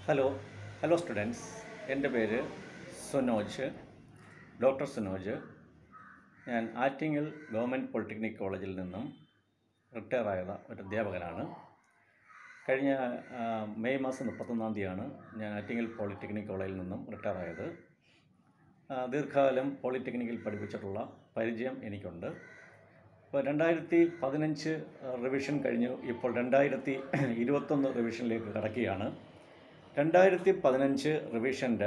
Hello hello students എൻ്റെ പേര് Sunoj doctor Sunoj ഞാൻ ആറ്റിങ്ങൽ ഗവൺമെൻറ് പോളിടെക്നിക് കോളേജിൽ നിന്നും റിട്ടയർ ആയ ഒരു അധ്യാപകനാണ് കഴിഞ്ഞ ആ, മെയ് മാസം മുപ്പത്തൊന്നാം തീയതിയാണ് ഞാൻ ആറ്റിങ്ങൽ പോളിടെക്നിക് കോളേജിൽ നിന്നും റിട്ടയർ ആയത് ആ, ദീർഘകാലം പോളിടെക്നിക്കിൽ പഠിപ്പിച്ചിട്ടുള്ള പരിചയം എനിക്കുണ്ട് ഇപ്പോൾ രണ്ടായിരത്തി പതിനഞ്ച് റിവിഷൻ കഴിഞ്ഞു ഇപ്പോൾ രണ്ടായിരത്തി ഇരുപത്തൊന്ന് റിവിഷനിലേക്ക് കടക്കുകയാണ് രണ്ടായിരത്തി പതിനഞ്ച് റിവിഷൻ്റെ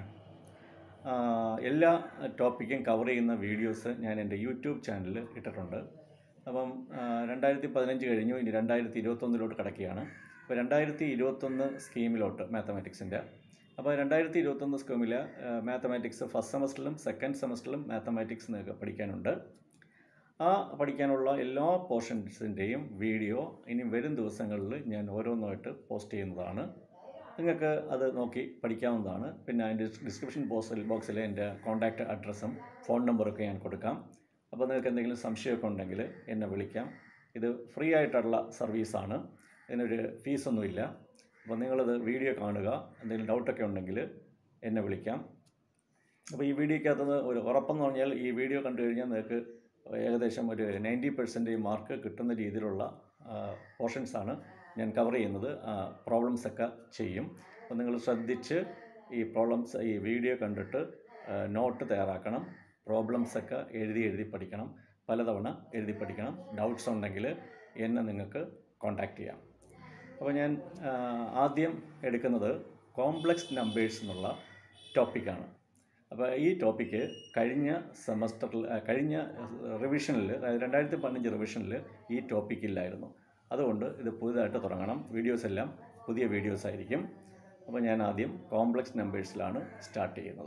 എല്ലാ ടോപ്പിക്കും കവർ ചെയ്യുന്ന വീഡിയോസ് ഞാൻ എൻ്റെ യൂട്യൂബ് ചാനലിൽ ഇട്ടിട്ടുണ്ട് അപ്പം രണ്ടായിരത്തി പതിനഞ്ച് കഴിഞ്ഞു ഇനി രണ്ടായിരത്തി ഇരുപത്തൊന്നിലോട്ട് കിടക്കുകയാണ് അപ്പോൾ രണ്ടായിരത്തി ഇരുപത്തൊന്ന് സ്കീമിലോട്ട് മാത്തമാറ്റിക്സിൻ്റെ അപ്പോൾ രണ്ടായിരത്തി ഇരുപത്തൊന്ന് സ്കീമിൽ മാത്തമാറ്റിക്സ് ഫസ്റ്റ് സെമസ്റ്ററിലും സെക്കൻഡ് സെമസ്റ്ററിലും മാത്തമാറ്റിക്സ് നിങ്ങൾക്ക് പഠിക്കാനുണ്ട് ആ പഠിക്കാനുള്ള എല്ലാ പോർഷൻസിൻ്റെയും വീഡിയോ ഇനി വരും ദിവസങ്ങളിൽ ഞാൻ ഓരോന്നായിട്ട് പോസ്റ്റ് ചെയ്യുന്നതാണ് നിങ്ങൾക്ക് അത് നോക്കി പഠിക്കാവുന്നതാണ് പിന്നെ അതിൻ്റെ ഡിസ്ക്രിപ്ഷൻ ബോക്സിൽ ബോക്സിൽ എൻ്റെ കോൺടാക്റ്റ് അഡ്രസ്സും ഫോൺ നമ്പറൊക്കെ ഞാൻ കൊടുക്കാം അപ്പോൾ നിങ്ങൾക്ക് എന്തെങ്കിലും സംശയമൊക്കെ ഉണ്ടെങ്കിൽ എന്നെ വിളിക്കാം ഇത് ഫ്രീ ആയിട്ടുള്ള സർവീസാണ് ഇതിനൊരു ഫീസൊന്നുമില്ല അപ്പോൾ നിങ്ങളത് വീഡിയോ കാണുക എന്തെങ്കിലും ഡൗട്ടൊക്കെ ഉണ്ടെങ്കിൽ എന്നെ വിളിക്കാം അപ്പോൾ ഈ വീഡിയോക്കകത്തുനിന്ന് ഒരു ഉറപ്പെന്ന് പറഞ്ഞാൽ ഈ വീഡിയോ കണ്ടു കഴിഞ്ഞാൽ നിങ്ങൾക്ക് ഏകദേശം ഒരു നയൻറ്റി പെർസെൻറ്റേജ് മാർക്ക് കിട്ടുന്ന രീതിയിലുള്ള പോർഷൻസാണ് ഞാൻ കവർ ചെയ്യുന്നത് പ്രോബ്ലംസ് ഒക്കെ ചെയ്യും അപ്പോൾ നിങ്ങൾ ശ്രദ്ധിച്ച് ഈ പ്രോബ്ലംസ് ഈ വീഡിയോ കണ്ടിട്ട് നോട്ട് തയ്യാറാക്കണം പ്രോബ്ലംസ് ഒക്കെ എഴുതി എഴുതി പഠിക്കണം പലതവണ എഴുതി പഠിക്കണം ഡൗട്ട്സ് ഉണ്ടെങ്കിൽ എന്നെ നിങ്ങൾക്ക് കോൺടാക്റ്റ് ചെയ്യാം അപ്പോൾ ഞാൻ ആ, ആദ്യം എടുക്കുന്നത് കോംപ്ലക്സ് നമ്പേഴ്സ് എന്നുള്ള ടോപ്പിക്കാണ് അപ്പോൾ ഈ ടോപ്പിക്ക് കഴിഞ്ഞ സെമസ്റ്ററിൽ ആ, കഴിഞ്ഞ റിവിഷനിൽ അതായത് രണ്ടായിരത്തി പതിനഞ്ച് റിവിഷനിൽ ഈ ടോപ്പിക്ക് ഇല്ലായിരുന്നു അതുകൊണ്ട് ഇത് പുതുതായിട്ട് തുടങ്ങണം വീഡിയോസ് എല്ലാം പുതിയ വീഡിയോസ് ആയിരിക്കും അപ്പോൾ ഞാൻ ആദ്യം കോംപ്ലക്സ് നമ്പേഴ്സിലാണ് സ്റ്റാർട്ട് ചെയ്യുന്നത്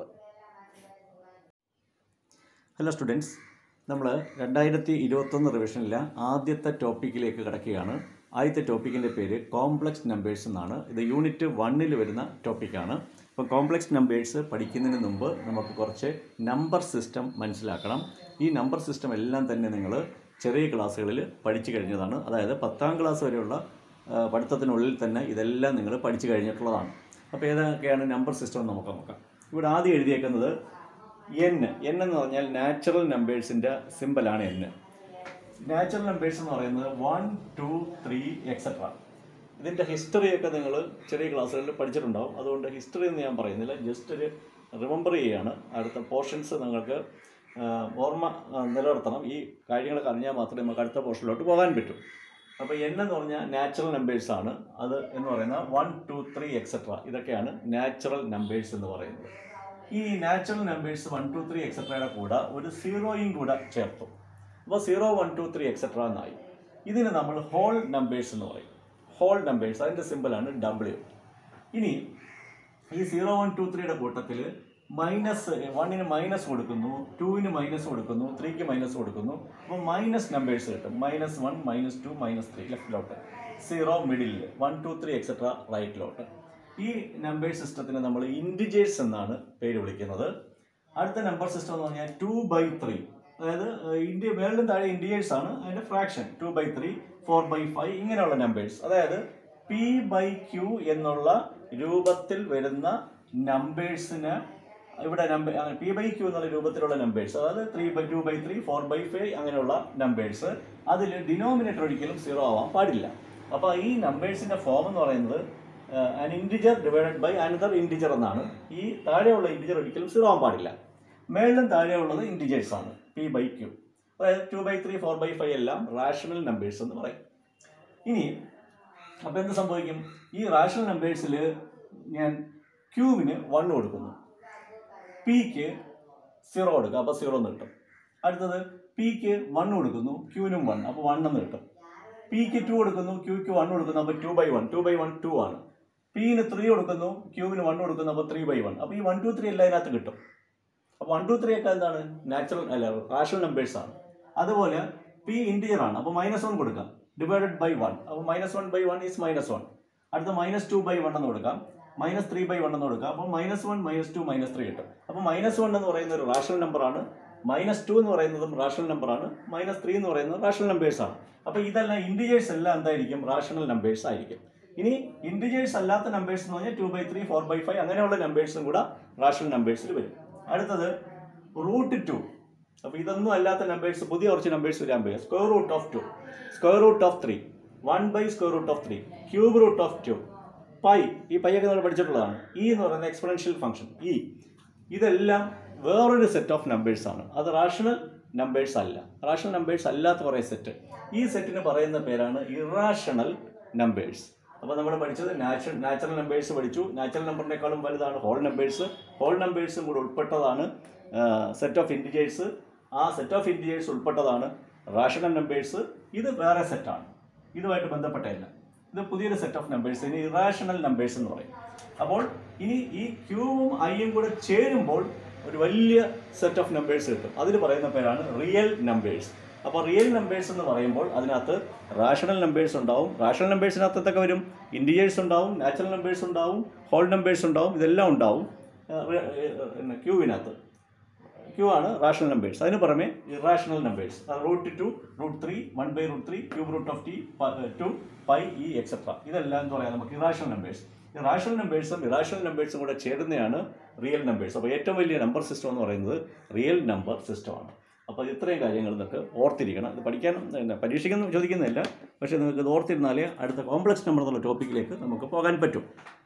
ഹലോ സ്റ്റുഡൻസ് നമ്മൾ രണ്ടായിരത്തി ഇരുപത്തൊന്ന് റിവിഷനിലെ ആദ്യത്തെ ടോപ്പിക്കിലേക്ക് കിടക്കുകയാണ് ആദ്യത്തെ ടോപ്പിക്കിൻ്റെ പേര് കോംപ്ലക്സ് നമ്പേഴ്സ് എന്നാണ് ഇത് യൂണിറ്റ് വണ്ണിൽ വരുന്ന ടോപ്പിക്കാണ് അപ്പോൾ കോംപ്ലക്സ് നമ്പേഴ്സ് പഠിക്കുന്നതിന് മുമ്പ് നമുക്ക് കുറച്ച് നമ്പർ സിസ്റ്റം മനസ്സിലാക്കണം ഈ നമ്പർ സിസ്റ്റം എല്ലാം തന്നെ നിങ്ങൾ ചെറിയ ക്ലാസ്സുകളിൽ പഠിച്ചു കഴിഞ്ഞതാണ് അതായത് പത്താം ക്ലാസ് വരെയുള്ള ആ, പഠിത്തത്തിനുള്ളിൽ തന്നെ ഇതെല്ലാം നിങ്ങൾ പഠിച്ചു കഴിഞ്ഞിട്ടുള്ളതാണ് അപ്പോൾ ഏതൊക്കെയാണ് നമ്പർ സിസ്റ്റം എന്ന് നമുക്ക് നോക്കാം ഇവിടെ ആദ്യം എഴുതിയേക്കുന്നത് എൻ എൻ എന്ന് പറഞ്ഞാൽ നാച്ചുറൽ നമ്പേഴ്സിൻ്റെ സിമ്പലാണ് എൻ നാച്ചുറൽ നമ്പേഴ്സ് എന്ന് പറയുന്നത് വൺ ടു ത്രീ എക്സെട്ര ഇതിൻ്റെ ഹിസ്റ്ററിയൊക്കെ നിങ്ങൾ ചെറിയ ക്ലാസ്സുകളിൽ പഠിച്ചിട്ടുണ്ടാവും അതുകൊണ്ട് ഹിസ്റ്ററി എന്ന് ഞാൻ പറയുന്നില്ല ജസ്റ്റ് ഒരു റിമെമ്പർ ചെയ്യുകയാണ് അടുത്ത പോർഷൻസ് നിങ്ങൾക്ക് ആ, ഓർമ്മ ആ, നിലനിർത്തണം ഈ കാര്യങ്ങളൊക്കെ അറിഞ്ഞാൽ മാത്രമേ നമുക്ക് അടുത്ത പോർഷനിലോട്ട് പോകാൻ പറ്റൂ അപ്പോൾ എൻ എന്ന് പറഞ്ഞാൽ നാച്ചുറൽ നമ്പേഴ്സ് ആണ് അത് എന്ന് പറയുന്ന വൺ ടു ത്രീ എക്സെട്ര ഇതൊക്കെയാണ് നാച്ചുറൽ നമ്പേഴ്സ് എന്ന് പറയുന്നത് ഈ natural numbers one two three എക്സെട്രയുടെ കൂടെ ഒരു സീറോയും കൂടെ ചേർത്തു അപ്പോൾ zero one two three etcetera എന്നായി ഇതിന് നമ്മൾ ഹോൾ നമ്പേഴ്സ് എന്ന് പറയും ഹോൾ നമ്പേഴ്സ് അതിൻ്റെ സിമ്പിളാണ് ഡബ്ല്യു ഇനി ഈ സീറോ വൺ ടു ത്രീയുടെ കൂട്ടത്തിൽ മൈനസ് വണ്ണിന് മൈനസ് കൊടുക്കുന്നു ടുവിന് മൈനസ് കൊടുക്കുന്നു ത്രീക്ക് മൈനസ് കൊടുക്കുന്നു അപ്പോൾ മൈനസ് നമ്പേഴ്സ് കിട്ടും minus one minus two minus three ലെഫ്റ്റിലോട്ട് സീറോ മിഡിലിൽ വൺ ടു ത്രീ എക്സെട്ര റൈറ്റിലോട്ട് ഈ നമ്പർ സിസ്റ്റത്തിന് നമ്മൾ ഇൻഡിജേഴ്സ് എന്നാണ് പേര് വിളിക്കുന്നത് അടുത്ത നമ്പർ സിസ്റ്റം എന്ന് പറഞ്ഞാൽ ടു ബൈ ത്രീ അതായത് ഇന്ത്യ വേൾഡും താഴെ ഇൻഡിജേഴ്സ് ആണ് അതിൻ്റെ fraction two by three four by five ഇങ്ങനെയുള്ള നമ്പേഴ്സ് അതായത് പി ബൈ ക്യൂ എന്നുള്ള രൂപത്തിൽ വരുന്ന നമ്പേഴ്സിന് ഇവിടെ നമ്പർ പി ബൈ ക്യൂ എന്നുള്ള രൂപത്തിലുള്ള നമ്പേഴ്സ് അതായത് three by two by three four by five അങ്ങനെയുള്ള നമ്പേഴ്സ് അതിൽ ഡിനോമിനേറ്റർ ഒരിക്കലും സീറോ ആവാൻ പാടില്ല അപ്പോൾ ഈ നമ്പേഴ്സിൻ്റെ ഫോം എന്ന് പറയുന്നത് an integer divided by another integer എന്നാണ് ഈ താഴെയുള്ള ഇൻറ്റിജർ ഒരിക്കലും സീറോ ആവാൻ പാടില്ല മേളിലും താഴെയുള്ളത് ഇൻറ്റിജേഴ്സ് ആണ് പി ബൈ ക്യൂ അതായത് two by three four by five എല്ലാം റാഷണൽ നമ്പേഴ്സ് എന്ന് പറയും ഇനി അപ്പോൾ എന്ത് സംഭവിക്കും ഈ റാഷണൽ നമ്പേഴ്സിൽ ഞാൻ ക്യൂവിന് വൺ കൊടുക്കുന്നു പിക്ക് സീറോ കൊടുക്കുക അപ്പോൾ സീറോ എന്ന് കിട്ടും അടുത്തത് പിക്ക് വൺ കൊടുക്കുന്നു ക്യൂവിനും വൺ അപ്പോൾ വൺ എന്ന് കിട്ടും പിക്ക് ടു കൊടുക്കുന്നു ക്യൂക്ക് വൺ കൊടുക്കുന്നു അപ്പോൾ two by one two by one two ആണ് പിന് ത്രീ കൊടുക്കുന്നു ക്യൂവിന് വൺ കൊടുക്കുന്നു അപ്പോൾ ത്രീ ബൈ വൺ അപ്പോൾ ഈ വൺ ടു ത്രീ എല്ലാം അതിനകത്ത് കിട്ടും അപ്പോൾ വൺ ടു ത്രീ ഒക്കെ എന്താണ് നാച്ചുറൽ അല്ല റാഷണൽ നമ്പേഴ്സ് ആണ് അതുപോലെ പി ഇൻറ്റീജർ ആണ് അപ്പോൾ മൈനസ് വൺ കൊടുക്കാം ഡിവൈഡഡ് ബൈ വൺ അപ്പോൾ minus one by one is minus one അടുത്ത മൈനസ് ടു ബൈ വൺ എന്ന് കൊടുക്കാം മൈനസ് ത്രീ ബൈ വൺ എന്ന് കൊടുക്കാം അപ്പോൾ minus one minus two minus three കിട്ടും അപ്പോൾ മൈനസ് വൺ എന്ന് പറയുന്ന ഒരു റാഷണൽ നമ്പറാണ് മൈനസ് ടു എന്ന് പറയുന്നതും റാഷണൽ നമ്പറാണ് മൈനസ് ത്രീ എന്ന് പറയുന്നത് റാഷണൽ നമ്പേഴ്സ് ആണ് അപ്പോൾ ഇതെല്ലാം ഇൻഡിജേഴ്സ് എല്ലാം എന്തായിരിക്കും റാഷണൽ നമ്പേഴ്സ് ആയിരിക്കും ഇനി ഇൻഡിജേഴ്സ് അല്ലാത്ത നമ്പേഴ്സ് എന്ന് പറഞ്ഞാൽ two by three four by five അങ്ങനെയുള്ള നമ്പേഴ്സും കൂടെ റാഷണൽ നമ്പേഴ്സിൽ വരും അടുത്തത് റൂട്ട് ടു അപ്പോൾ ഇതൊന്നും അല്ലാത്ത നമ്പേഴ്സ് പുതിയ കുറച്ച് നമ്പേഴ്സ് വരാൻ പോയി square root of two square root of three one by square root of three cube root of two pi ഈ പൈയൊക്കെ നമ്മൾ പഠിച്ചിട്ടുള്ളതാണ് ഇ എന്ന് പറയുന്ന എക്സ്പൊണൻഷ്യൽ ഫംഗ്ഷൻ ഇ ഇതെല്ലാം വേറൊരു സെറ്റ് ഓഫ് നമ്പേഴ്സ് ആണ് അത് റാഷണൽ നമ്പേഴ്സ് അല്ല റാഷണൽ നമ്പേഴ്സ് അല്ലാത്ത കുറേ സെറ്റ് ഈ സെറ്റിന് പറയുന്ന പേരാണ് ഇറാഷണൽ നമ്പേഴ്സ് അപ്പോൾ നമ്മൾ പഠിച്ചത് നാച്ചുറൽ നാച്ചുറൽ നമ്പേഴ്സ് പഠിച്ചു നാച്ചുറൽ നമ്പറിനേക്കാളും വലുതാണ് ഹോൾ നമ്പേഴ്സ് ഹോൾ നമ്പേഴ്സും കൂടെ ഉൾപ്പെട്ടതാണ് സെറ്റ് ഓഫ് ഇൻറ്റിജേഴ്സ് ആ സെറ്റ് ഓഫ് ഇൻറ്റിജേഴ്സ് ഉൾപ്പെട്ടതാണ് റാഷണൽ നമ്പേഴ്സ് ഇത് വേറെ സെറ്റാണ് ഇതുമായിട്ട് ബന്ധപ്പെട്ടതല്ല ഇത് പുതിയൊരു സെറ്റ് ഓഫ് നമ്പേഴ്സ് ഇനി ഇറാഷണൽ നമ്പേഴ്സ് എന്ന് പറയും അപ്പോൾ ഇനി ഈ ക്യൂവും ഐയും കൂടെ ചേരുമ്പോൾ ഒരു വലിയ സെറ്റ് ഓഫ് നമ്പേഴ്സ് കിട്ടും അതിന് പറയുന്ന പേരാണ് റിയൽ നമ്പേഴ്സ് അപ്പോൾ റിയൽ നമ്പേഴ്സ് എന്ന് പറയുമ്പോൾ അതിനകത്ത് റാഷണൽ നമ്പേഴ്സ് ഉണ്ടാവും റാഷണൽ നമ്പേഴ്സിനകത്ത് എന്തൊക്കെ വരും ഇൻഡിജേഴ്സ് ഉണ്ടാവും നാച്ചുറൽ നമ്പേഴ്സ് ഉണ്ടാവും ഹോൾ നമ്പേഴ്സ് ഉണ്ടാവും ഇതെല്ലാം ഉണ്ടാവും ക്യൂവിനകത്ത് ക്യൂ ആണ് റാഷണൽ നമ്പേഴ്സ് അതിന് പുറമെ irrational numbers root two root three one by root three cube root of T two pi E etcetera ഇതെല്ലാം എന്ന് പറയാം നമുക്ക് ഇറാഷണൽ നമ്പേഴ്സ് ഈ റാഷണൽ നമ്പേഴ്സും ഇറാഷണൽ നമ്പേഴ്സും കൂടെ ചേരുന്നതാണ് റിയൽ നമ്പേഴ്സ് അപ്പോൾ ഏറ്റവും വലിയ നമ്പർ സിസ്റ്റം എന്ന് പറയുന്നത് റിയൽ നമ്പർ സിസ്റ്റമാണ് അപ്പോൾ ഇത്രയും കാര്യങ്ങൾ നിങ്ങൾക്ക് ഓർത്തിരിക്കണം ഇത് പഠിക്കാൻ പിന്നെ പരീക്ഷിക്കുന്നു ചോദിക്കുന്നില്ല പക്ഷേ നിങ്ങൾക്ക് ഇത് ഓർത്തിരുന്നാലേ അടുത്ത കോംപ്ലക്സ് നമ്പർ എന്നുള്ള ടോപ്പിക്കിലേക്ക് നമുക്ക് പോകാൻ പറ്റും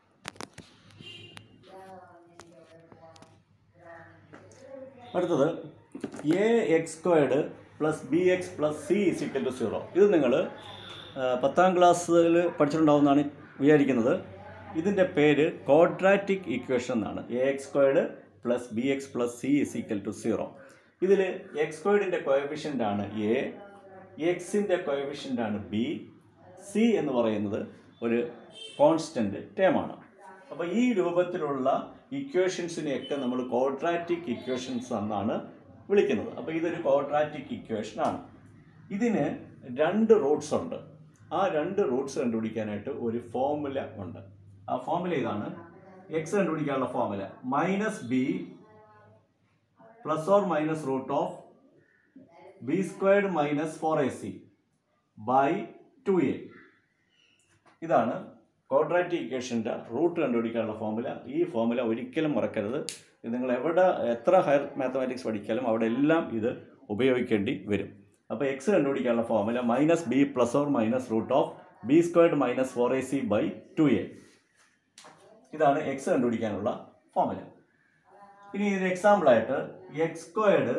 അടുത്തത് A X squared plus B X plus C is equal to zero ഇത് നിങ്ങൾ പത്താം ക്ലാസ്സിൽ പഠിച്ചിട്ടുണ്ടാവുമെന്നാണ് വിചാരിക്കുന്നത് ഇതിൻ്റെ പേര് ക്വാഡ്രാറ്റിക് ഇക്വേഷൻ എന്നാണ് A X squared plus B X plus C is equal to zero ഇതിൽ എക്സ് സ്ക്വയർഡിൻ്റെ കോയഫിഷ്യൻ്റ് ആണ് എ എക്സിൻ്റെ കോയഫിഷ്യൻ്റ് ആണ് ബി സി എന്ന് പറയുന്നത് ഒരു കോൺസ്റ്റൻറ്റ് ടേമാണ് അപ്പോൾ ഈ രൂപത്തിലുള്ള ഇക്വേഷൻസിനെയൊക്കെ നമ്മൾ ക്വാഡ്രാറ്റിക് ഇക്വേഷൻസ് എന്നാണ് വിളിക്കുന്നത് അപ്പോൾ ഇതൊരു ക്വാഡ്രാറ്റിക് ഇക്വേഷൻ ആണ് ഇതിന് രണ്ട് റൂട്ട്സ് ഉണ്ട് ആ രണ്ട് റൂട്ട്സ് കണ്ടുപിടിക്കാനായിട്ട് ഒരു ഫോർമുല ഉണ്ട് ആ ഫോർമുല ഇതാണ് എക്സ് കണ്ടുപിടിക്കാനുള്ള formula minus B plus or minus root of B squared minus four A C by two A ഇതാണ് ക്വാഡ്രാറ്റിക് ഇക്വേഷൻ്റെ റൂട്ട് കണ്ടുപിടിക്കാനുള്ള ഫോർമുല ഈ ഫോർമുല ഒരിക്കലും മറക്കരുത് ഇത് നിങ്ങൾ എവിടെ എത്ര ഹയർ മാത്തമാറ്റിക്സ് പഠിക്കാലും അവിടെ എല്ലാം ഇത് ഉപയോഗിക്കേണ്ടി വരും അപ്പോൾ എക്സ് കണ്ടുപിടിക്കാനുള്ള formula minus B plus or minus root of B squared minus four A C by two A ഇതാണ് എക്സ് കണ്ടുപിടിക്കാനുള്ള ഫോർമുല ഇനി ഇതിന് എക്സാമ്പിളായിട്ട് X squared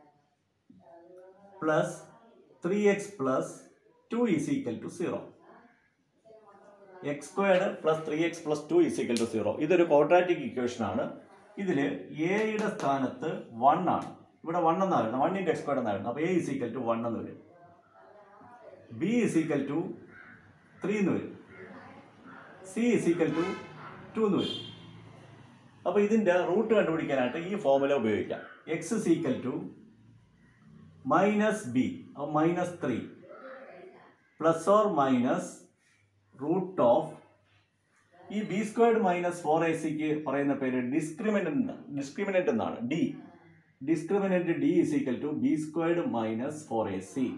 plus three X plus two is equal to zero X squared plus three X plus two is equal to zero ഇതൊരു quadratic equation ആണ് ഇതിൽ എയുടെ സ്ഥാനത്ത് വൺ ആണ് ഇവിടെ വൺ എന്നായിരുന്നു വൺ ഇൻറ്റു എക്സ് സ്ക്വയർഡ് എന്നായിരുന്നു അപ്പോൾ A is equal to one എന്ന് വരും B is equal to three എന്ന് വരും C is equal to two എന്ന് വരും അപ്പോൾ ഇതിൻ്റെ റൂട്ട് കണ്ടുപിടിക്കാനായിട്ട് ഈ ഫോർമുല ഉപയോഗിക്കാം X is equal to minus B അപ്പോൾ minus three plus or minus root of ഈ B squared minus four A സിക്ക് പറയുന്ന പേര് ഡിസ്ക്രിമിനൻ്റ് ഡിസ്ക്രിമിനൻ്റ് എന്നാണ് D discriminant D is equal to B squared minus four A C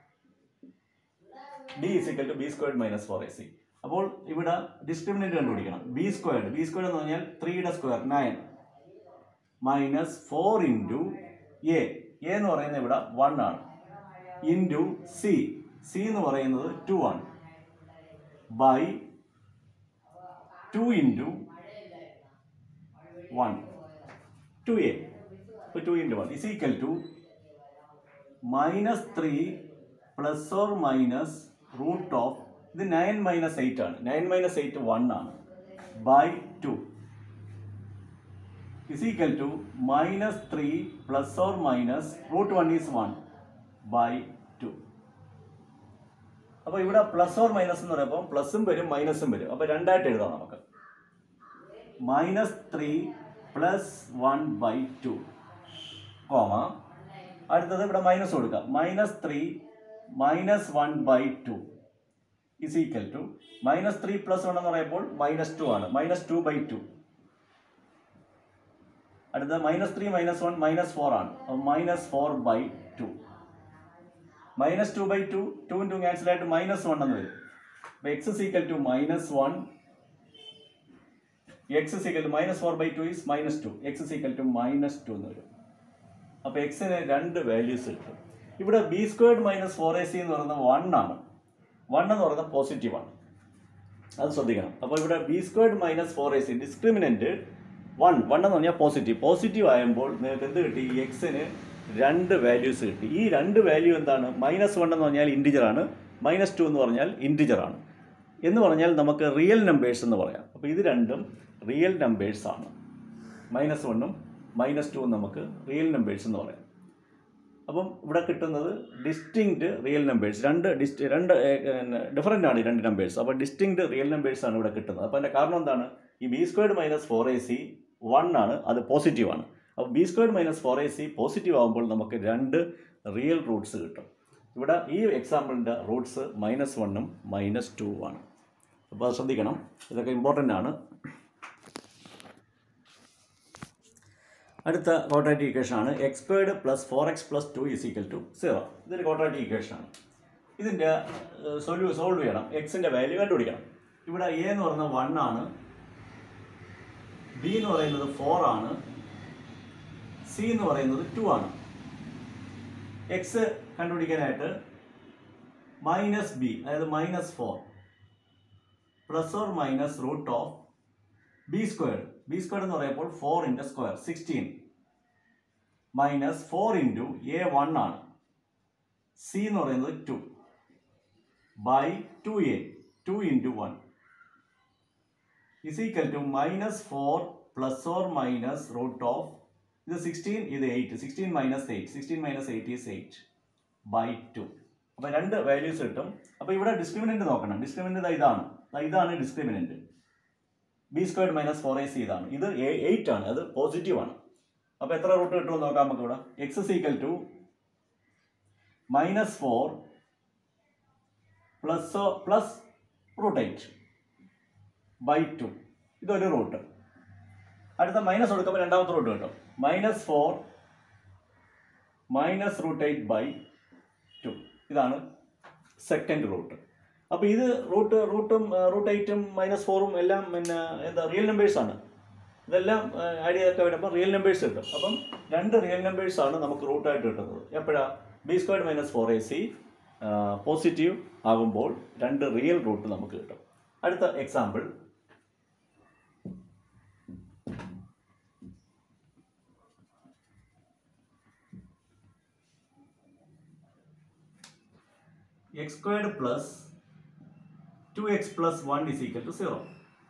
D is equal to B squared minus four A C അപ്പോൾ ഇവിടെ discriminant കണ്ടുപിടിക്കണം B squared B squared എന്ന് പറഞ്ഞാൽ ത്രീയുടെ square nine minus four into A A എന്ന് പറയുന്നത് ഇവിടെ one ആണ് ഇൻറ്റു സി സി എന്ന് പറയുന്നത് ടു ആണ് by two into one two A അപ്പോൾ two into one is equal to minus three plus or minus root of ഇത് nine minus eight ആണ് നയൻ മൈനസ് എയ്റ്റ് വൺ ആണ് by two is equal to minus 3 plus or minus root 1 is 1 by 2. അപ്പോൾ ഇവിടെ plus or minus എന്ന് പറയുമ്പോൾ പ്ലസും വരും മൈനസും വരും അപ്പോൾ രണ്ടായിട്ട് എഴുതാം നമുക്ക് minus three plus one by two comma അടുത്തത് ഇവിടെ മൈനസ് കൊടുക്കാം minus three minus one by two is equal to minus three plus one എന്ന് പറയുമ്പോൾ മൈനസ് ടു ആണ് മൈനസ് ടു ബൈ ടു അടുത്ത minus three minus one minus four ആണ് അപ്പോൾ minus four by two minus two by two two into cancel ആയിട്ട് minus one എന്ന് വരും അപ്പോൾ X is equal to minus one X is equal to minus four by two is minus two X is equal to minus two എന്ന് വരും അപ്പോൾ എക്സിന് രണ്ട് values കിട്ടും ഇവിടെ B squared minus four A C എന്ന് പറയുന്നത് വൺ ആണ് വൺ എന്ന് പറയുന്നത് പോസിറ്റീവ് ആണ് അത് ശ്രദ്ധിക്കണം അപ്പോൾ ഇവിടെ B squared minus four A C discriminant one one എന്ന് പറഞ്ഞാൽ പോസിറ്റീവ് പോസിറ്റീവ് ആകുമ്പോൾ നിങ്ങൾക്ക് എന്ത് കിട്ടി എക്സിന് രണ്ട് വാല്യൂസ് കിട്ടി ഈ രണ്ട് വാല്യൂ എന്താണ് മൈനസ് വൺ എന്ന് പറഞ്ഞാൽ ഇൻറ്റിജർ ആണ് മൈനസ് ടു എന്ന് പറഞ്ഞാൽ ഇൻറ്റിജർ ആണ് എന്ന് പറഞ്ഞാൽ നമുക്ക് റിയൽ നമ്പേഴ്സ് എന്ന് പറയാം അപ്പോൾ ഇത് രണ്ടും റിയൽ നമ്പേഴ്സ് ആണ് മൈനസ് വണ്ണും മൈനസ് ടു നമുക്ക് റിയൽ നമ്പേഴ്സ് എന്ന് പറയാം അപ്പം ഇവിടെ കിട്ടുന്നത് ഡിസ്റ്റിങ്ക്റ്റ് റിയൽ നമ്പേഴ്സ് രണ്ട് ഡിസ്റ്റ് രണ്ട് ഡിഫറൻ്റ് ആണ് ഈ രണ്ട് നമ്പേഴ്സ് അപ്പോൾ ഡിസ്റ്റിങ്ക്റ്റ് റിയൽ നമ്പേഴ്സ് ആണ് ഇവിടെ കിട്ടുന്നത് അപ്പോൾ അതിൻ്റെ കാരണം എന്താണ് ഈ B squared minus four A C one ആണ് അത് പോസിറ്റീവ് ആണ് അപ്പോൾ B squared minus four A C positive ആകുമ്പോൾ നമുക്ക് രണ്ട് റിയൽ റൂട്ട്സ് കിട്ടും ഇവിടെ ഈ എക്സാമ്പിളിൻ്റെ റൂട്ട്സ് മൈനസ് വണ്ണും മൈനസ് ടു ആണ് അപ്പോൾ അത് ശ്രദ്ധിക്കണം ഇതൊക്കെ ഇമ്പോർട്ടൻ്റ് ആണ് അടുത്ത ക്വാഡ്രാറ്റിക് ഇക്വേഷൻ ആണ് X squared plus four X plus two is equal to zero ഇതൊരു ക്വാഡ്രാറ്റിക് ഇക്വേഷൻ ആണ് ഇതിൻ്റെ സൊല്യൂ സോൾവ് ചെയ്യണം എക്സിൻ്റെ വാല്യൂ കണ്ടുപിടിക്കണം ഇവിടെ എ എന്ന് പറയുന്നത് വൺ ആണ് ബി എന്ന് പറയുന്നത് ഫോർ ആണ് സി എന്ന് പറയുന്നത് ടു ആണ് എക്സ് കണ്ടുപിടിക്കാനായിട്ട് മൈനസ് ബി അതായത് minus four plus or minus root of B squared B squared എന്ന് പറയുമ്പോൾ four into square sixteen minus four into A one ആണ് സി എന്ന് പറയുന്നത് two by two A two into one is equal to minus four plus or minus root of ഇത് sixteen ഇത് eight sixteen minus eight sixteen minus eight is eight by two അപ്പോൾ രണ്ട് values കിട്ടും അപ്പോൾ ഇവിടെ discriminant നോക്കണം discriminant ഇതാണ് ദാ ഇതാണ് discriminant B squared minus four A C ഇതാണ് ഇത് എയ്റ്റ് ആണ് അത് പോസിറ്റീവ് ആണ് അപ്പോൾ എത്ര റൂട്ട് കിട്ടുമെന്ന് നോക്കാം നമുക്ക് ഇവിടെ X is equal to minus four plus plus root eight by two ഇതൊരു റൂട്ട് അടുത്ത മൈനസ് കൊടുക്കുമ്പോൾ രണ്ടാമത്തെ റൂട്ട് കിട്ടും minus four minus root eight by two ഇതാണ് സെക്കൻഡ് റൂട്ട് അപ്പോൾ ഇത് റൂട്ട് റൂട്ടും റൂട്ട് എയ്റ്റും മൈനസ് ഫോറും എല്ലാം പിന്നെ എന്താ റിയൽ നമ്പേഴ്സ് ആണ് ഇതെല്ലാം ആഡ് ചെയ്തൊക്കെ വരുമ്പോൾ റിയൽ നമ്പേഴ്സ് കിട്ടും അപ്പം രണ്ട് റിയൽ നമ്പേഴ്സ് ആണ് നമുക്ക് റൂട്ടായിട്ട് കിട്ടുന്നത് എപ്പോഴാണ് B squared minus four A C positive ആകുമ്പോൾ രണ്ട് റിയൽ റൂട്ട് നമുക്ക് കിട്ടും അടുത്ത example x squared plus 2x plus 1 is equal to 0.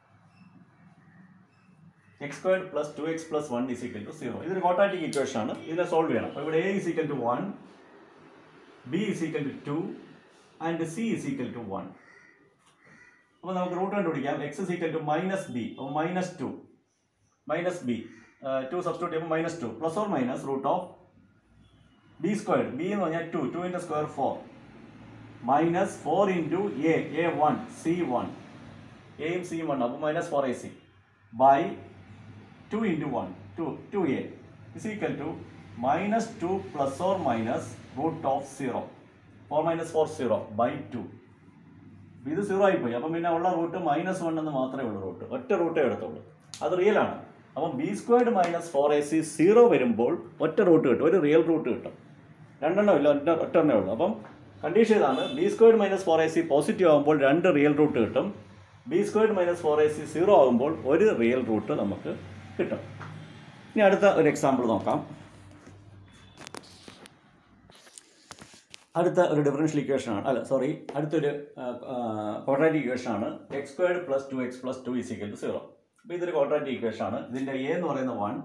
x squared plus 2x plus 1 is equal to 0. ഇതൊരു ക്വാഡ്രാറ്റിക് ഇക്വേഷൻ ആണ് ഇതിനെ സോൾവ് ചെയ്യണം അപ്പോൾ ഇവിടെ a is equal to 1, b is equal to 2 and c is equal to 1. അപ്പോൾ നമുക്ക് root കണ്ടുപിടിക്കാം x is equal to minus b അപ്പോൾ minus two minus b two substitute ചെയ്യുമ്പോൾ minus two plus or minus root of B squared b എന്ന് പറഞ്ഞാൽ two two into square four minus four into A a one c one എയും c one അപ്പോൾ minus four A C by two into one two two a is equal to minus two plus or minus root of zero four minus four zero by two ഇത് zero ആയിപ്പോയി അപ്പം പിന്നെ ഉള്ള root minus one എന്ന് മാത്രമേ ഉള്ളൂ root ഒറ്റ റൂട്ടേ എടുത്തുള്ളൂ അത് റിയൽ ആണ് അപ്പം b squared minus four A c zero വരുമ്പോൾ ഒറ്റ റൂട്ട് കിട്ടും ഒരു റിയൽ റൂട്ട് കിട്ടും രണ്ടെണ്ണം ഇല്ല ഒറ്റ ഒറ്റ എണ്ണേ ഉള്ളൂ അപ്പം കണ്ടീഷൻ ഇതാണ് b squared minus four A C positive ആകുമ്പോൾ രണ്ട് റിയൽ റൂട്ട് കിട്ടും b squared minus four A c zero ആകുമ്പോൾ ഒരു റിയൽ റൂട്ട് നമുക്ക് കിട്ടും ഇനി അടുത്ത ഒരു എക്സാമ്പിൾ നോക്കാം അടുത്ത ഒരു ഡിഫറൻഷ്യൽ ഇക്വേഷൻ ആണ് അല്ല സോറി അടുത്തൊരു ക്വാഡ്രാറ്റിക് ഇക്വേഷൻ ആണ് X squared plus two x plus two is equal to zero അപ്പോൾ ഇതൊരു ക്വാഡ്രാറ്റിക് ഇക്വേഷൻ ആണ് ഇതിൻ്റെ എ എന്ന് പറയുന്നത് വൺ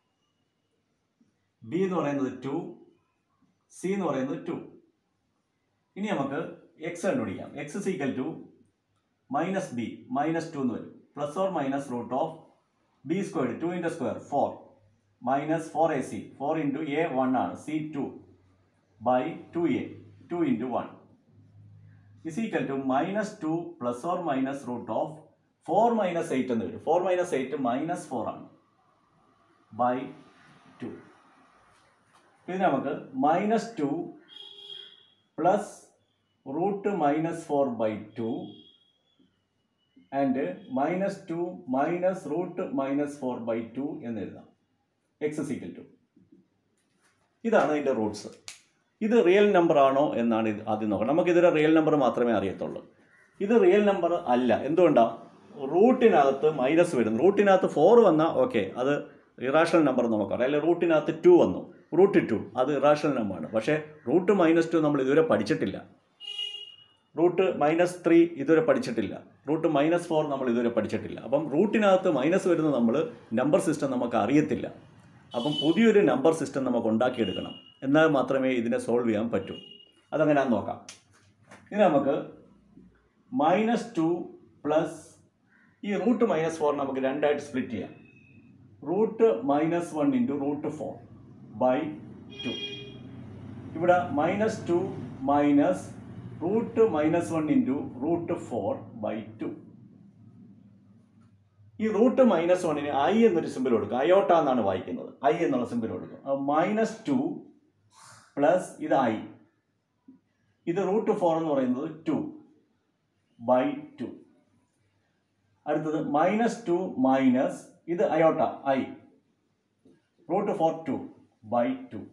ബി എന്ന് പറയുന്നത് ടു സി എന്ന് പറയുന്നത് ടു ഇനി നമുക്ക് എക്സ് കണ്ടുപിടിക്കാം x is equal to minus b minus two എന്ന് വരും plus or minus root of B squared two into square four minus four A c four into A one ആണ് c two by two A two into one is equal to minus two plus or minus root of four minus eight എന്ന് വരും four minus eight minus four ആണ് by two ഇത് നമുക്ക് minus two plus root minus four by two and minus two minus root minus four by two എന്ന് എഴുതാം X equal to ഇതാണ് ഇതിൻ്റെ Roots ഇത് റിയൽ നമ്പർ ആണോ എന്നാണ് ഇത് ആദ്യം നോക്കണം നമുക്കിതൊരു റിയൽ നമ്പർ മാത്രമേ അറിയത്തുള്ളൂ ഇത് റിയൽ നമ്പർ അല്ല എന്തുകൊണ്ടാണ് റൂട്ടിനകത്ത് മൈനസ് വരുന്നു റൂട്ടിനകത്ത് ഫോർ വന്നാൽ ഓക്കെ അത് ഇറാഷണൽ നമ്പർ നമുക്കറിയാം അല്ലെങ്കിൽ റൂട്ടിനകത്ത് ടു വന്നു റൂട്ട് ടു അത് ഇറാഷണൽ നമ്പറാണ് പക്ഷേ റൂട്ട് മൈനസ് ടു നമ്മൾ ഇതുവരെ പഠിച്ചിട്ടില്ല റൂട്ട് മൈനസ് ത്രീ ഇതുവരെ പഠിച്ചിട്ടില്ല റൂട്ട് മൈനസ് ഫോർ നമ്മൾ ഇതുവരെ പഠിച്ചിട്ടില്ല അപ്പം റൂട്ടിനകത്ത് മൈനസ് വരുന്നത് നമ്മൾ നമ്പർ സിസ്റ്റം നമുക്ക് അറിയത്തില്ല അപ്പം പുതിയൊരു നമ്പർ സിസ്റ്റം നമുക്ക് ഉണ്ടാക്കിയെടുക്കണം എന്നാൽ മാത്രമേ ഇതിനെ സോൾവ് ചെയ്യാൻ പറ്റൂ അതെങ്ങനെയാണെന്ന് നോക്കാം ഇനി നമുക്ക് മൈനസ് ടു പ്ലസ് ഈ റൂട്ട് മൈനസ് ഫോർ നമുക്ക് രണ്ടായിട്ട് സ്പ്ലിറ്റ് ചെയ്യാം root minus one into root four by two ഇവിടെ minus two minus root minus one into root four by two ഈ റൂട്ട് മൈനസ് വണ്ണിന് ഐ എന്നൊരു സിമ്പിൾ കൊടുക്കുക അയോട്ട എന്നാണ് വായിക്കുന്നത് ഐ എന്നുള്ള സിമ്പിൾ കൊടുക്കുക മൈനസ് ടു പ്ലസ് ഇത് ഐ ഇത് റൂട്ട് ഫോർ എന്ന് പറയുന്നത് ടു ബൈ ടു അടുത്തത് മൈനസ് ടു മൈനസ് ഇത് iota I root four two by two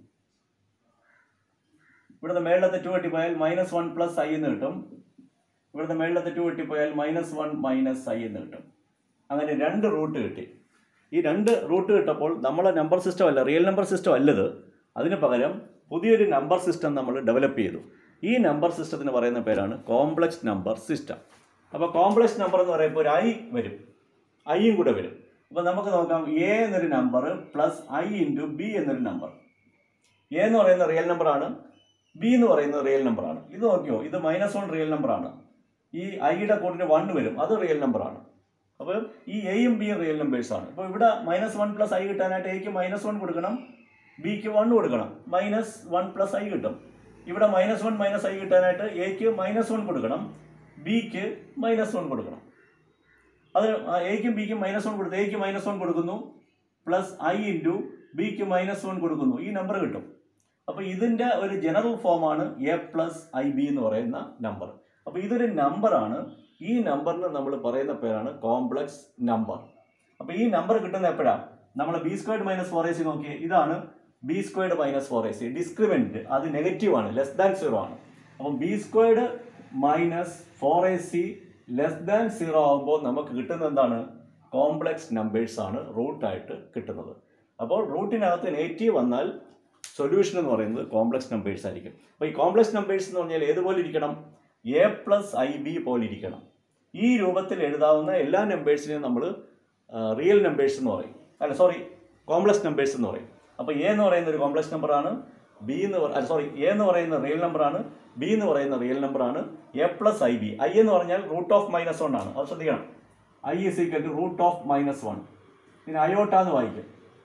ഇവിടുത്തെ മേളിലത്തെ ടു വെട്ടിപ്പോയാൽ മൈനസ് വൺ പ്ലസ് ഐ എന്ന് കിട്ടും ഇവിടുത്തെ മേളിലത്തെ ടു വെട്ടിപ്പോയാൽ മൈനസ് വൺ മൈനസ് ഐ എന്ന് കിട്ടും അങ്ങനെ രണ്ട് റൂട്ട് കിട്ടി ഈ രണ്ട് റൂട്ട് കിട്ടപ്പോൾ നമ്മളെ നമ്പർ സിസ്റ്റം അല്ല റിയൽ നമ്പർ സിസ്റ്റം അല്ലത് അതിന് പകരം പുതിയൊരു നമ്പർ സിസ്റ്റം നമ്മൾ ഡെവലപ്പ് ചെയ്തു ഈ നമ്പർ സിസ്റ്റത്തിന് പറയുന്ന പേരാണ് കോംപ്ലക്സ് നമ്പർ സിസ്റ്റം അപ്പോൾ കോംപ്ലക്സ് നമ്പർ എന്ന് പറയുമ്പോൾ ഒരു ഐ വരും ഐയും കൂടെ വരും അപ്പോൾ നമുക്ക് നോക്കാം എ എന്നൊരു number plus i into b എന്നൊരു നമ്പർ എ എന്ന് പറയുന്ന റിയൽ നമ്പറാണ് ബി എന്ന് പറയുന്നത് റിയൽ നമ്പറാണ് ഇത് നോക്കിയോ ഇത് മൈനസ് വൺ റിയൽ നമ്പറാണ് ഈ ഐയുടെ കൂട്ടിന് വൺ വരും അത് റിയൽ നമ്പറാണ് അപ്പോൾ ഈ എയും ബിയും റിയൽ നമ്പേഴ്സ് ആണ് അപ്പോൾ ഇവിടെ മൈനസ് വൺ പ്ലസ് ഐ കിട്ടാനായിട്ട് എക്ക് മൈനസ് വൺ കൊടുക്കണം ബിക്ക് വൺ കൊടുക്കണം മൈനസ് വൺ പ്ലസ് ഐ കിട്ടും ഇവിടെ മൈനസ് വൺ മൈനസ് ഐ കിട്ടാനായിട്ട് എക്ക് മൈനസ് വൺ കൊടുക്കണം ബിക്ക് മൈനസ് വൺ കൊടുക്കണം അത് എക്കും ബിക്കും മൈനസ് വൺ കൊടുത്തു എക്ക് മൈനസ് വൺ കൊടുക്കുന്നു പ്ലസ് ഐ ഇൻറ്റു ബിക്ക് മൈനസ് വൺ കൊടുക്കുന്നു ഈ നമ്പർ കിട്ടും അപ്പോൾ ഇതിൻ്റെ ഒരു ജനറൽ ഫോമാണ് എ പ്ലസ് ഐ ബി എന്ന് പറയുന്ന നമ്പർ അപ്പോൾ ഇതൊരു നമ്പറാണ് ഈ നമ്പറിന് നമ്മൾ പറയുന്ന പേരാണ് കോംപ്ലക്സ് നമ്പർ അപ്പോൾ ഈ നമ്പർ കിട്ടുന്ന എപ്പോഴാണ് നമ്മൾ b squared minus four A c നോക്കിയേ ഇതാണ് b squared minus four A c discriminant അത് നെഗറ്റീവ് ആണ് ലെസ് ദാൻ സീറോ ആണ് അപ്പം b squared minus four A c less than zero ആകുമ്പോൾ നമുക്ക് കിട്ടുന്നത് എന്താണ് കോംപ്ലക്സ് നമ്പേഴ്സ് ആണ് റൂട്ടായിട്ട് കിട്ടുന്നത് അപ്പോൾ റൂട്ടിനകത്ത് നെഗറ്റീവ് വന്നാൽ സൊല്യൂഷൻ എന്ന് പറയുന്നത് കോംപ്ലക്സ് നമ്പേഴ്സ് ആയിരിക്കും അപ്പോൾ ഈ കോംപ്ലക്സ് നമ്പേഴ്സ് എന്ന് പറഞ്ഞാൽ ഏതുപോലെ ഇരിക്കണം എ പ്ലസ് ഐ ബി പോലെ ഇരിക്കണം ഈ രൂപത്തിൽ എഴുതാവുന്ന എല്ലാ നമ്പേഴ്സിനെയും നമ്മൾ റിയൽ നമ്പേഴ്സ് എന്ന് പറയും അല്ല സോറി കോംപ്ലക്സ് നമ്പേഴ്സ് എന്ന് പറയും അപ്പോൾ എ എന്ന് പറയുന്ന ഒരു കോംപ്ലക്സ് നമ്പറാണ് ബി എന്ന് പറ- അല്ല സോറി എ എന്ന് പറയുന്ന റിയൽ നമ്പറാണ് ബി എന്ന് പറയുന്ന റിയൽ നമ്പറാണ് a plus i b i എന്ന് പറഞ്ഞാൽ റൂട്ട് ഓഫ് മൈനസ് വൺ ആണ് അത് ശ്രദ്ധിക്കണം i is equal to root of minus one പിന്നെ അയോട്ട എന്ന് വായിക്കും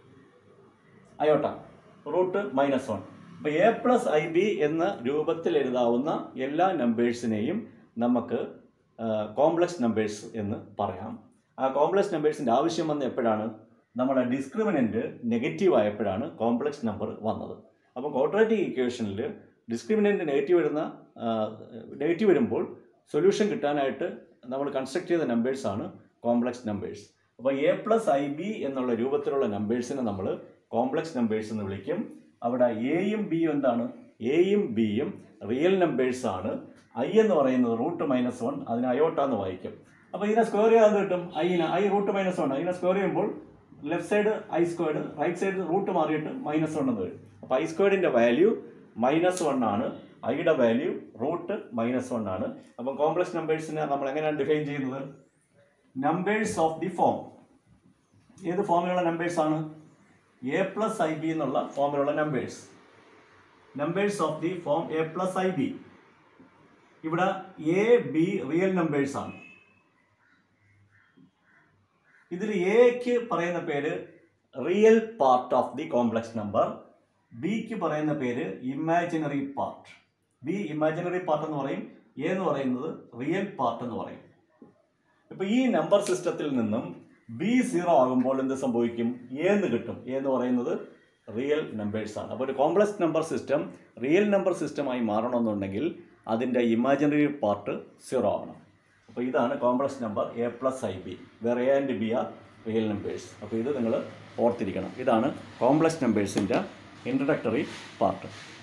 അയോട്ട റൂട്ട് മൈനസ് വൺ അപ്പോൾ എ പ്ലസ് ഐ ബി എന്ന രൂപത്തിൽ എഴുതാവുന്ന എല്ലാ നമ്പേഴ്സിനെയും നമുക്ക് കോംപ്ലക്സ് നമ്പേഴ്സ് എന്ന് പറയാം ആ കോംപ്ലക്സ് നമ്പേഴ്സിൻ്റെ ആവശ്യം വന്ന എപ്പോഴാണ് നമ്മുടെ ഡിസ്ക്രിമിനൻ്റ് നെഗറ്റീവ് ആയപ്പോഴാണ് കോംപ്ലക്സ് നമ്പർ വന്നത് അപ്പോൾ ക്വാഡ്രാറ്റിക് ഇക്വേഷനിൽ ഡിസ്ക്രിമിനൻ്റ് നെഗറ്റീവ് വരുന്ന നെഗറ്റീവ് വരുമ്പോൾ സൊല്യൂഷൻ കിട്ടാനായിട്ട് നമ്മൾ കൺസ്ട്രക്ട് ചെയ്ത നമ്പേഴ്സാണ് കോംപ്ലക്സ് നമ്പേഴ്സ് അപ്പോൾ എ പ്ലസ് ഐ ബി എന്നുള്ള രൂപത്തിലുള്ള നമ്പേഴ്സിനെ നമ്മൾ കോംപ്ലക്സ് നമ്പേഴ്സ് എന്ന് വിളിക്കും അവിടെ എയും ബിയും എന്താണ് എയും ബിയും റിയൽ നമ്പേഴ്സ് ആണ് ഐ എന്ന് പറയുന്നത് റൂട്ട് മൈനസ് വൺ അതിന് അയോട്ട എന്ന് വായിക്കും അപ്പോൾ ഇതിനെ സ്ക്വയർ ചെയ്യാൻ കിട്ടും ഐന് ഐ റൂട്ട് മൈനസ് വൺ ഇതിനെ സ്ക്വയർ ചെയ്യുമ്പോൾ left side i squared right side root മാറിയിട്ട് മൈനസ് വൺ എന്ന് വരും അപ്പോൾ ഐ സ്ക്വയർഡിൻ്റെ വാല്യൂ മൈനസ് വൺ ആണ് ഐയുടെ വാല്യൂ റൂട്ട് മൈനസ് വൺ ആണ് അപ്പം കോംപ്ലക്സ് നമ്പേഴ്സിനെ നമ്മൾ എങ്ങനെയാണ് ഡിഫൈൻ ചെയ്യുന്നത് നമ്പേഴ്സ് ഓഫ് ദി ഫോം ഏത് ഫോമിലുള്ള നമ്പേഴ്സ് ആണ് എ പ്ലസ് ഐ ബി എന്നുള്ള ഫോമിലുള്ള numbers numbers of the form a plus i b ഇവിടെ എ ബി റിയൽ നമ്പേഴ്സ് ആണ് ഇതിൽ എക്ക് പറയുന്ന പേര് real part of the complex number ബിക്ക് പറയുന്ന പേര് imaginary part b imaginary part എന്ന് പറയും എ എന്ന് പറയുന്നത് റിയൽ പാർട്ട് എന്ന് പറയും ഇപ്പൊ ഈ നമ്പർ സിസ്റ്റത്തിൽ നിന്നും ബി സീറോ ആകുമ്പോൾ എന്ത് സംഭവിക്കും എ എന്ന് കിട്ടും എ എന്ന് പറയുന്നത് റിയൽ നമ്പേഴ്സ് ആണ് അപ്പോൾ ഒരു complex number system real number സിസ്റ്റമായി മാറണമെന്നുണ്ടെങ്കിൽ അതിൻ്റെ ഇമാജിനറി പാർട്ട് സീറോ ആവണം അപ്പോൾ ഇതാണ് complex number a plus i b where a and b are real numbers അപ്പോൾ ഇത് നിങ്ങൾ ഓർത്തിരിക്കണം ഇതാണ് കോംപ്ലക്സ് നമ്പേഴ്സിൻ്റെ ഇൻട്രഡക്ടറി പാർട്ട്